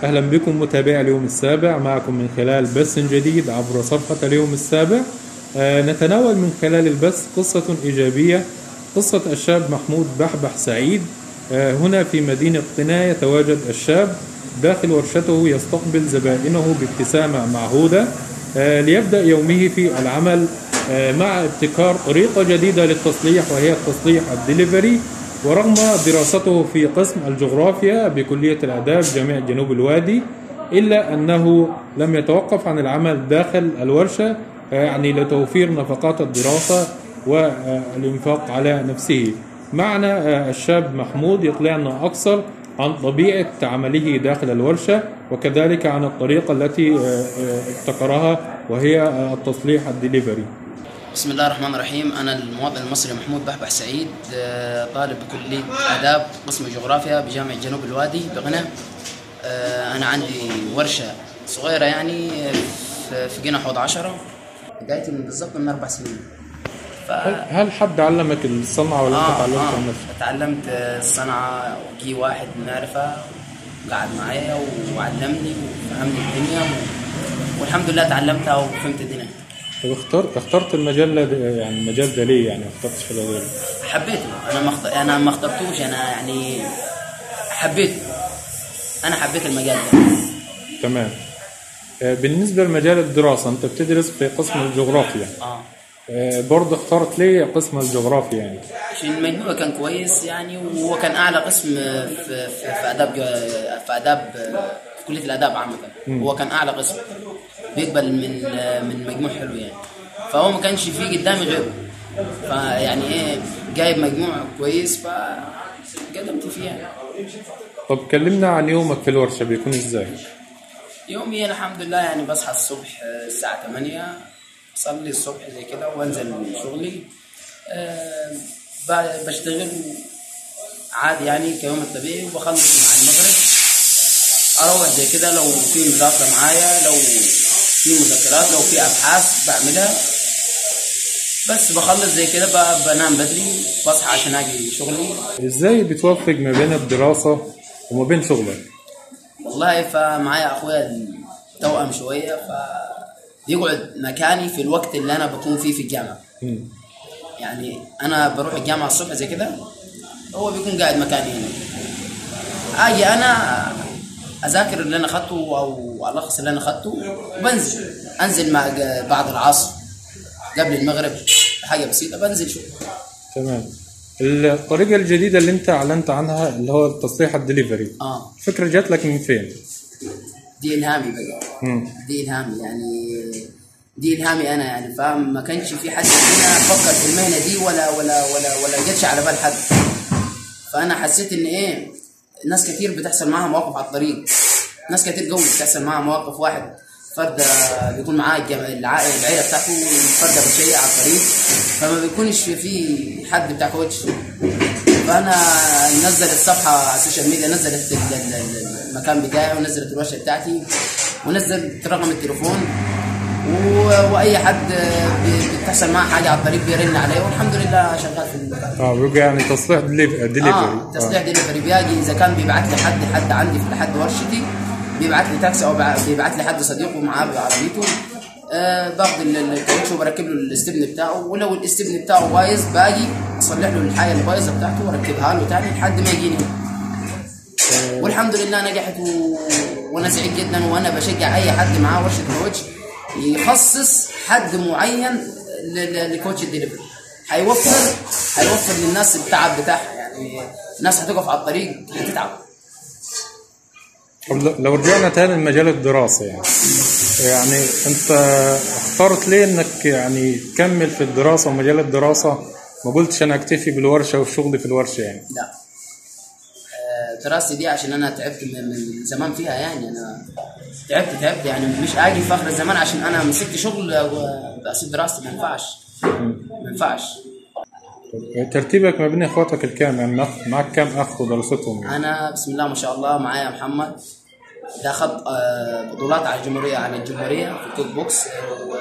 أهلا بكم متابعي اليوم السابع معكم من خلال بث جديد عبر صفحة اليوم السابع آه، نتناول من خلال البث قصة إيجابية قصة الشاب محمود بحبح سعيد آه، هنا في مدينة قنا يتواجد الشاب داخل ورشته يستقبل زبائنه بابتسامة معهودة آه، ليبدأ يومه في العمل آه، مع ابتكار طريقة جديدة للتصليح وهي التصليح الدليفري ورغم دراسته في قسم الجغرافيا بكلية الآداب جامعة جنوب الوادي إلا أنه لم يتوقف عن العمل داخل الورشة آه، يعني لتوفير نفقات الدراسة والإنفاق على نفسه معنا آه، الشاب محمود يطلعنا أكثر عن طبيعة عمله داخل الورشة وكذلك عن الطريقة التي آه، آه، ابتكرها وهي آه، التصليح الدليفري بسم الله الرحمن الرحيم أنا المواطن المصري محمود بحبح سعيد آه، طالب بكلية آداب قسم جغرافيا بجامعة جنوب الوادي بغنى آه، أنا عندي ورشة صغيرة يعني في- في قنا حوض عشرة بدايتي من بالضبط من أربع سنين ف... هل هل حد علمك الصنعة ولا أنت آه تعلمت آه عن نفسك؟ تعلمت آه، الصنعة وجي واحد معرفة قعد معايا وعلمني وفهمني الدنيا و... والحمد لله تعلمتها وفهمت الدنيا طب اخترت اخترت المجال ده يعني المجال ده ليه يعني ما اخترتش في غيره؟ حبيته انا ما اخت... انا ما اخترتوش انا يعني حبيته انا حبيت المجال ده تمام آه، بالنسبة لمجال الدراسة أنت بتدرس في قسم الجغرافيا اه آه، برضه اخترت ليه قسم الجغرافيا يعني عشان المجموع كان كويس يعني وهو كان اعلى قسم في في, في اداب ج- في اداب في كليه الاداب عامه هو كان اعلى قسم بيقبل من من مجموع حلو يعني فهو ما كانش فيه قدامي غيره فيعني ايه جايب مجموع كويس فقدمت فيه يعني طب كلمنا عن يومك في الورشة بيكون ازاي؟ يومي أنا الحمد لله يعني بصحى الصبح آه، الساعة 8 أصلي الصبح زي كده وأنزل من شغلي آه، ب- بشتغل عادي يعني كيوم الطبيعي وبخلص مع المغرب أروح زي كده لو في مذاكرة معايا لو في مذكرات لو في أبحاث بعملها بس بخلص زي كده ب- بنام بدري بصحى عشان أجي شغلي ازاي بتوفق ما بين الدراسة وما بين شغلك؟ والله فمعايا اخويا توأم شويه ف بيقعد مكاني في الوقت اللي انا بكون فيه في الجامعه مم. يعني انا بروح الجامعه الصبح زي كده هو بيكون قاعد مكاني هنا اجي انا اذاكر اللي انا اخذته او الخص اللي انا اخذته وبنزل انزل مع بعد العصر قبل المغرب حاجه بسيطه بنزل شوي تمام الطريقة الجديدة اللي انت اعلنت عنها اللي هو التصليح الدليفري اه الفكرة جات لك من فين؟ دي الهامي بقى مم. دي الهامي يعني دي الهامي انا يعني فاهم ما كانش في حد هنا فكر في المهنه دي ولا ولا ولا ولا جتش على بال حد فانا حسيت ان ايه ناس كتير بتحصل معاها مواقف على الطريق ناس كتير قوي بتحصل معاها مواقف واحد فرد بيكون معاه الجم- العائله العيله بتاعته فرده بتشيع على الطريق فما بيكونش في حد بتاع كوتش فانا نزل الصفحه على السوشيال ميديا نزلت ال- ال- ال- المكان بتاعي ونزلت الورشه بتاعتي ونزلت رقم التليفون و- واي حد بي- بتحصل معاه حاجه على الطريق بيرن عليه والحمد لله شغال في المكان اه بيبقى يعني تصليح دليفري اه تصليح دليفري بيجي اذا كان بيبعت لي حد حد عندي في لحد ورشتي بيبعت لي تاكسي او بع- بيبعت لي حد صديقه معاه بعربيته آه باخد ال- ال- الكاوتش وبركب له الاستبن بتاعه ولو الاستبن بتاعه بايظ باجي اصلح له الحاجه اللي بايظه بتاعته واركبها له تاني لحد ما يجيني والحمد لله نجحت و... وانا سعيد جدا وانا بشجع اي حد معاه ورشه كوتش يخصص حد معين ل... ل... لكوتش الدليفري هيوفر هيوفر للناس التعب بتاعها يعني الناس هتقف على الطريق هتتعب طب لو- لو رجعنا تاني لمجال الدراسة يعني يعني انت اخترت ليه انك يعني تكمل في الدراسة ومجال الدراسة ما قلتش انا اكتفي بالورشة والشغل في الورشة يعني لا آه، دراستي دي عشان انا تعبت من من زمان فيها يعني انا تعبت تعبت يعني مش اجي في اخر الزمان عشان انا مسكت شغل واسيب دراستي ما ينفعش ما ينفعش ترتيبك ما بين اخواتك الكام يعني معك- معك كام اخ ودراستهم يعني؟ انا بسم الله ما شاء الله معايا محمد ده خد آه، بطولات على الجمهوريه على الجمهوريه في الكيك بوكس و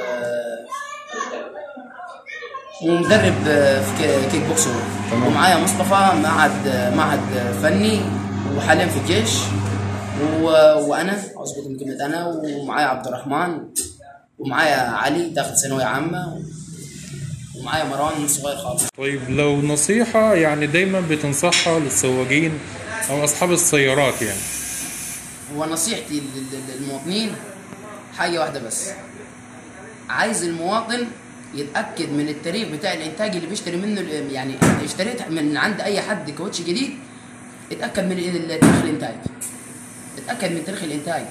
ومدرب آه، في كي- كيك بوكس هو. تمام. ومعايا مصطفى معهد معهد فني وحاليا في الجيش و... وانا اظبط من كلمه انا ومعايا عبد الرحمن ومعايا علي داخل ثانويه عامه ومعايا مروان صغير خالص طيب لو نصيحة يعني دايما بتنصحها للسواقين أو أصحاب السيارات يعني هو نصيحتي لل- لل- للمواطنين حاجه واحده بس عايز المواطن يتاكد من التاريخ بتاع الانتاج اللي بيشتري منه ال- يعني اشتريت من عند اي حد كاوتش جديد اتاكد من ال- تاريخ الانتاج اتاكد من تاريخ الانتاج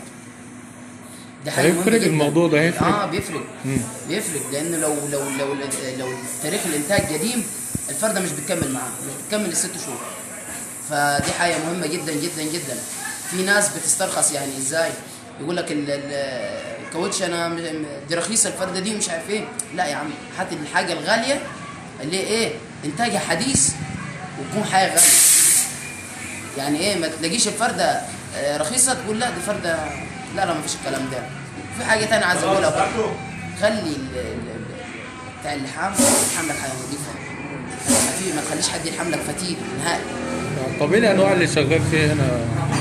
ده حاجه مهمة هيفرق جداً. الموضوع ده هيفرق؟ اه بيفرق مم. بيفرق لانه لو لو لو لو تاريخ الانتاج قديم الفرده مش بتكمل معاه مش بتكمل الست شهور فدي حاجه مهمه جدا جدا جدا في ناس بتسترخص يعني ازاي يقول لك ال- ال- الكاوتش انا م- م- دي رخيصه الفرده دي مش عارف ايه لا يا عم هات الحاجه الغاليه اللي هي ايه انتاجها حديث وتكون حاجه غاليه يعني ايه ما تلاقيش الفرده آه، رخيصه تقول لا دي فرده لا لا ما فيش الكلام ده في حاجه تانية عايز اقولها برضه خلي ال- ال- ال- بتاع اللحام يلحم لك حاجه نظيفه خفيف ما تخليش حد يلحم لك فتيل نهائي طب إيه الأنواع اللي شغال فيها هنا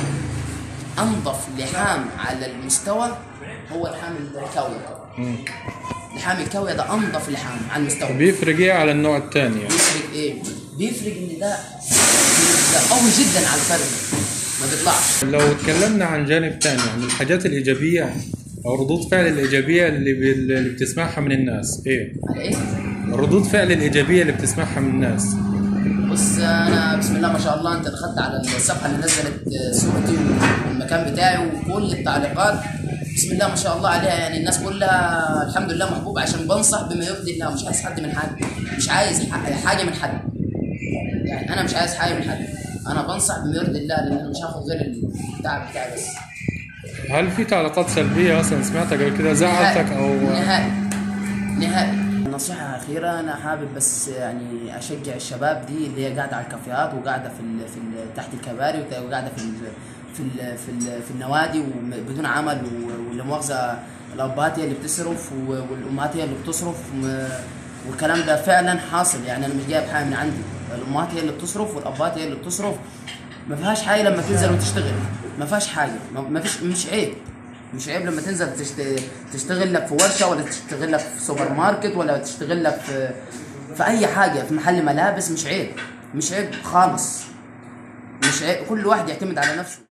انظف لحام على المستوى هو لحام الكاويه مم. لحام الكاويه ده انظف لحام على المستوى بيفرق إيه على النوع الثاني يعني بيفرق ايه؟ بيفرق ان ده ده قوي جدا على الفرد ما بيطلعش لو اتكلمنا عن جانب تاني يعني الحاجات الإيجابية أو ردود فعل الإيجابية اللي, بي... اللي بتسمعها من الناس إيه؟ على ايه؟ ردود فعل الإيجابية اللي بتسمعها من الناس بص انا بسم الله ما شاء الله انت دخلت على الصفحه اللي نزلت صورتي والمكان بتاعي وكل التعليقات بسم الله ما شاء الله عليها يعني الناس كلها الحمد لله محبوب عشان بنصح بما يرضي الله مش عايز حد من حد مش عايز ح- حاجه من حد يعني انا مش عايز حاجه من حد انا بنصح بما يرضي الله لان انا مش هاخد غير التعب بتاعي بس هل في تعليقات سلبية أصلا سمعتها قبل كده زعلتك أو نهائي نهائي نصيحة أخيرة أنا حابب بس يعني أشجع الشباب دي اللي هي قاعدة على الكافيهات وقاعدة في ال في ال تحت الكباري وت- وقاعدة في ال في ال في, ال في النوادي وبدون عمل و- ولا مؤاخذة الأبهات هي اللي بتصرف و- والأمهات هي اللي بتصرف و- والكلام ده فعلا حاصل يعني أنا مش جايب حاجة من عندي الأمهات هي اللي بتصرف والأبهات هي اللي بتصرف ما فيهاش حاجة لما تنزل وتشتغل ما فيهاش حاجة ما- ما فيش مش عيب مش عيب لما تنزل تشت... تشتغل لك في ورشه ولا تشتغل لك في سوبر ماركت ولا تشتغل لك في في اي حاجه في محل ملابس مش عيب مش عيب خالص مش عيب كل واحد يعتمد على نفسه